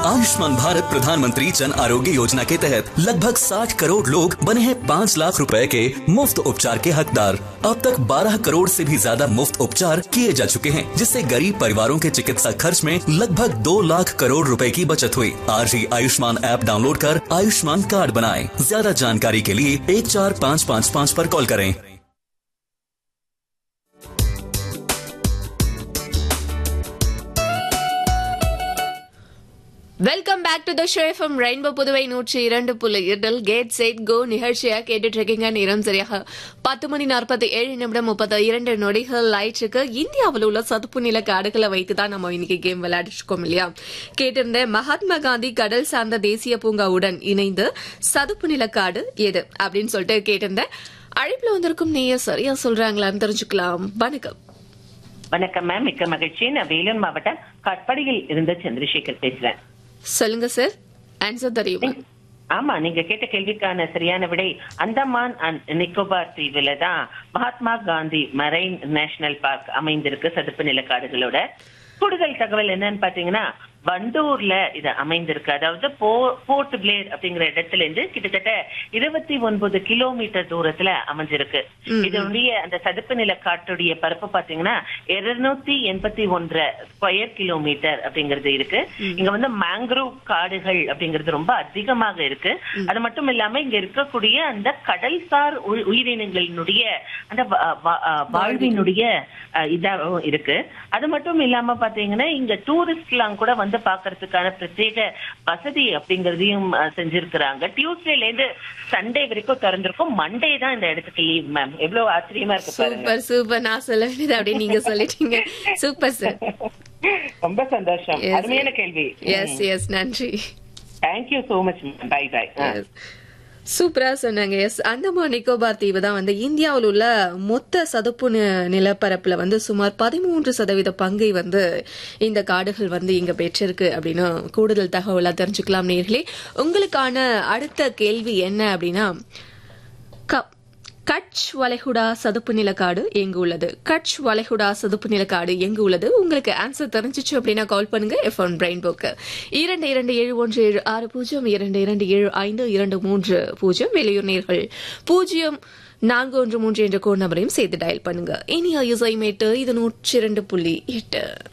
आयुष्मान भारत प्रधानमंत्री जन आरोग्य योजना के तहत लगभग 60 करोड़ लोग बने हैं 5 लाख रुपए के मुफ्त उपचार के हकदार अब तक 12 करोड़ से भी ज्यादा मुफ्त उपचार किए जा चुके हैं जिससे गरीब परिवारों के चिकित्सा खर्च में लगभग 2 लाख करोड़ रुपए की बचत हुई आज ही आयुष्मान ऐप डाउनलोड कर आयुष्मान कार्ड बनाएं ज्यादा जानकारी के लिए एक चार पाँच पाँच पाँच पर कॉल करें welcome back to the show FM rainbow Puduvai நூற்றி இரண்டு புள்ளி எட்டில் கேட் செட் கோ நிகழ்ச்சியா கேட்டுட்டு இருக்கீங்க நேரம் சரியாக பத்து மணி நாற்பத்தி ஏழு நிமிடம் முப்பத்தி இரண்டு நொடிகள் ஆயிடுச்சுக்கு இந்தியாவில் உள்ள சதுப்பு நில காடுகளை வைத்து தான் நம்ம இன்னைக்கு கேம் விளையாடிட்டு இருக்கோம் இல்லையா கேட்டிருந்த மகாத்மா காந்தி கடல் சார்ந்த தேசிய பூங்காவுடன் இணைந்து சதுப்பு நில காடு எது அப்படின்னு சொல்லிட்டு கேட்டிருந்தேன் அழைப்புல வந்திருக்கும் நீங்க சரியா சொல்றாங்களான்னு தெரிஞ்சுக்கலாம் வணக்கம் வணக்கம் மேம் மிக்க மகிழ்ச்சி நான் வேலூர் மாவட்டம் கட்படியில் இருந்த சந்திரசேகர் பேசுறேன் சொல்லுங்க சார் ஆன்சர் தெரியுமா ஆமா நீங்க கேட்ட கேள்விக்கான சரியான விடை அந்தமான் அண்ட் நிக்கோபார் தீவுல தான் Mahatma Gandhi marine national park அமைந்திருக்கு சதுப்பு நிலக்காடுகளோட கூடுதல் தகவல் என்னன்னு பாத்தீங்கன்னா வண்டூர்ல இது அமைந்திருக்கு அதாவது போ- போர்ட் பிளேர் அப்படிங்கிற இடத்துல இருந்து கிட்டத்தட்ட இருபத்தி ஒன்பது கிலோமீட்டர் தூரத்துல அமைஞ்சிருக்கு இதனுடைய அந்த சதுப்பு நில காட்டுடைய பரப்பு பாத்தீங்கன்னா இருநூத்தி எண்பத்தி ஒன்றரை ஸ்கொயர் கிலோமீட்டர் அப்படிங்கிறது இருக்கு இங்க வந்து மேங்க்ரோவ் காடுகள் அப்படிங்கிறது ரொம்ப அதிகமாக இருக்கு அது மட்டும் இல்லாம இங்க இருக்கக்கூடிய அந்த கடல்சார் உயி- உயிரினங்களினுடைய அந்த வா- வா- அஹ் வாழ்வினுடைய அஹ், இதாகவும் இருக்கு அது மட்டும் இல்லாம பாத்தீங்கன்னா இங்க டூரிஸ்ட் எல்லாம் கூட வந்து பாக்குறதுக்கான பிரத்யேக வசதி அப்படிங்கறதையும் அஹ், செஞ்சிருக்கிறாங்க டியூஸ்டேல இருந்து சண்டே வரைக்கும் திறந்திருக்கும் மண்டே தான் இந்த இடத்துக்கு லீவ் மேம் எவ்வளவு ஆச்சரியமா இருக்கு பாருங்க சூப்பர் சூப்பர் நான் சொல்ல வேண்டியது அப்படியே நீங்க சொல்லிட்டீங்க சூப்பர் சார் ரொம்ப சந்தோஷம் அருமையான கேள்வி எஸ் எஸ் நன்றி thank you so much bye bye Yes. சூப்பரா சொன்னாங்க எஸ் அந்தமான் நிக்கோபார் தீவு தான் வந்து இந்தியாவில் உள்ள மொத்த சதுப்பு நி- நிலப்பரப்புல வந்து சுமார் பதிமூன்று சதவீத பங்கை வந்து இந்த காடுகள் வந்து இங்க பெற்றிருக்கு அப்படின்னு கூடுதல் தகவலா தெரிஞ்சுக்கலாம் நேர்களே உங்களுக்கான அடுத்த கேள்வி என்ன அப்படின்னா க- கட்ச் வளைகுடா சதுப்பு நிலக்காடு எங்கு உள்ளது கட்ச் வளைகுடா சதுப்பு நிலக்காடு எங்கு உள்ளது உங்களுக்கு ஆன்சர் தெரிஞ்சிச்சு அப்படின்னா கால் பண்ணுங்க எஃப் ஒன் பிரைன் போக்கு இரண்டு இரண்டு ஏழு ஒன்று ஏழு ஆறு பூஜ்ஜியம் இரண்டு இரண்டு ஏழு ஐந்து இரண்டு மூன்று பூஜ்ஜியம் வெளியூர் நேர்கள் பூஜ்ஜியம் நான்கு ஒன்று மூன்று என்ற கோட் நம்பரையும் சேர்த்து டயல் பண்ணுங்க இனி இசை மேட்டு இது நூற்றி இரண்டு புள்ளி எட்டு